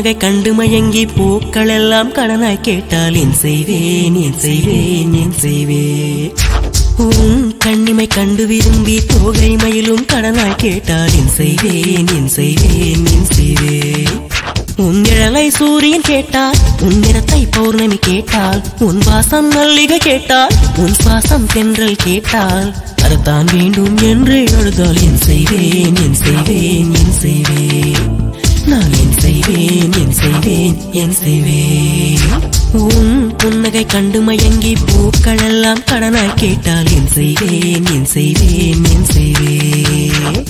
புன்னகை கண்டு மயங்கி பூக்கள் எல்லாம் கடனாய் கேட்டால் என் செய்வேன் என் செய்வேன் என் செய்வேன் உன் கண்ணிமை கண்டு விரும்பி தோகை மயிலும் கடனாய் கேட்டால் என் செய்வேன் என் செய்வேன் என் செய்வேன் உன் நிழலை சூரியன் கேட்டால் உன் நிறத்தை பௌர்ணமி கேட்டால் உன் வாசம் மல்லிகை கேட்டால் உன் சுவாசம் தென்றல் கேட்டால் அதுதான் வேண்டும் என்று அழுதால் என் செய்வேன் என் செய்வேன் என் செய்வேன் நான் என் செய்வேன் என் செய்வேன் என் செய்வேன் உன் புன்னகை கண்டு மயங்கி பூக்கள் எல்லாம் கடனாய் கேட்டால் என் செய்வேன் என் செய்வேன் என் செய்வேன்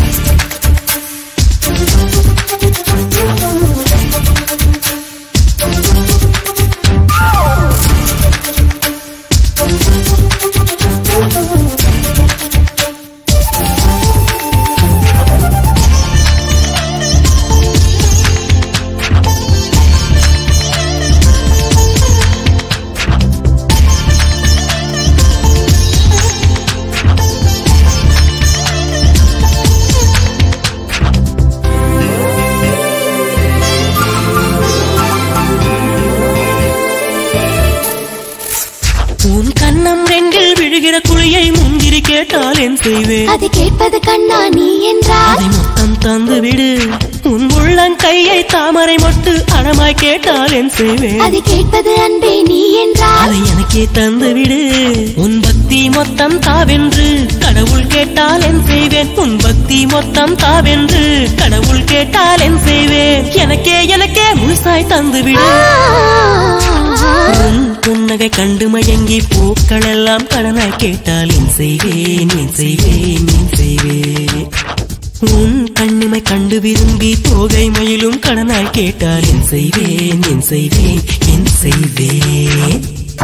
உன் கண்ணம் ரெண்டில் விழுகிற குழியை முந்திரி கேட்டால் என் செய்வேன் அது கேட்பது கண்ணா நீ என்றால் அதை மொத்தம் தந்து விடு உன் உள்ளங்கையை தாமரை மொட்டு அடமாய் கேட்டால் என் செய்வேன் அது கேட்பது அன்பே நீ என்றால் அதை எனக்கே தந்து விடு உன் பக்தி மொத்தம் தாவென்று கடவுள் கேட்டால் என் செய்வேன் உன் பக்தி மொத்தம் தாவென்று கடவுள் கேட்டால் என் செய்வேன் எனக்கே எனக்கே முழுசாய் தந்து விடு உன் புன்னகை கண்டு மயங்கி பூக்கள் எல்லாம் கடனாய் கேட்டால் என் செய்வேன் என் செய்வேன் என் செய்வேன் உன் கண்ணிமை கண்டு விரும்பி தோகை மயிலும் கடனாய் கேட்டால் என் செய்வேன் என் செய்வேன் என் செய்வேன்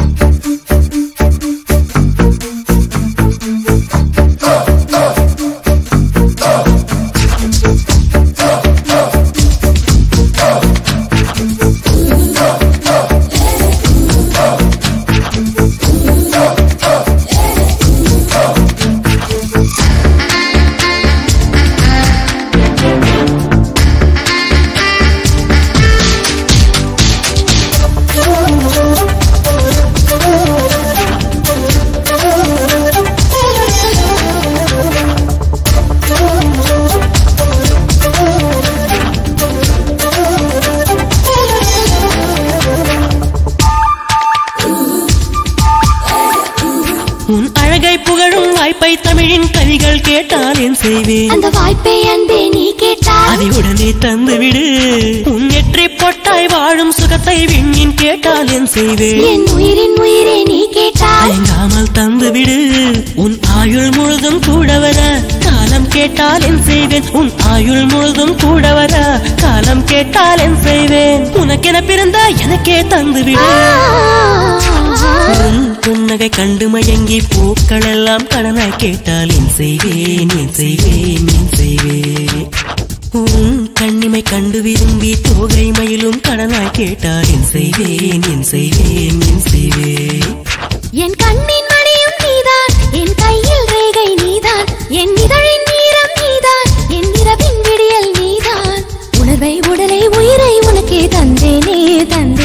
உன் அழகை புகழும் வாய்ப்பை தமிழின் கவிகள் கேட்டால் என் செய்வேன் அந்த வாய்ப்பை அன்பே நீ கேட்டால் அதை உடனே தந்து விடு உன் நெற்றி பொட்டாய் வாழும் சுகத்தை விண்ணின் கேட்டால் என் செய்வேன் என் உயிரின் உயிரே நீ கேட்டால் தயங்காமல் தந்து விடு உன் ஆயுள் முழுதும் கூட வர காலம் கேட்டால் என் செய்வேன் உன் ஆயுள் முழுதும் கூட வர காலம் கேட்டால் என் செய்வேன் உனக்கென பிறந்த எனக்கே தந்து விடு உன் புன்னகை கண்டு மயங்கி பூக்கள் எல்லாம் கடனாய் கேட்டால் என் செய்வேன் என் செய்வேன் என் செய்வேன் உன் கண்ணிமை கண்டு விரும்பி தோகை மயிலும் கடனாய் கேட்டால் என் செய்வேன் என் செய்வேன் என் செய்வேன் என் கண்ணின் மணியும் நீதான் என் கையில் ரேகை நீதான் என் இதழின் நீரம் நீதான் என் இரவின் விடியல் நீதான் உணர்வை உடலை உயிரை உனக்கே தந்தேனே தந்தேனே